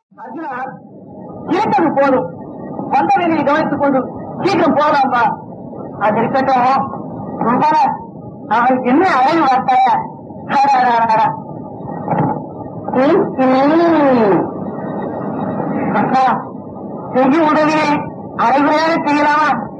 அர்ஜுனா இருந்தது போதும் வந்த வேலையை கவனித்துக் கொண்டு சீக்கிரம் போகலாம்பா அது இருக்கட்டும் சும்மா அவனுக்கு என்ன அழகு வார்த்தைய அக்கா செய்ய உதவியை அரைகுறையாக செய்யலாமா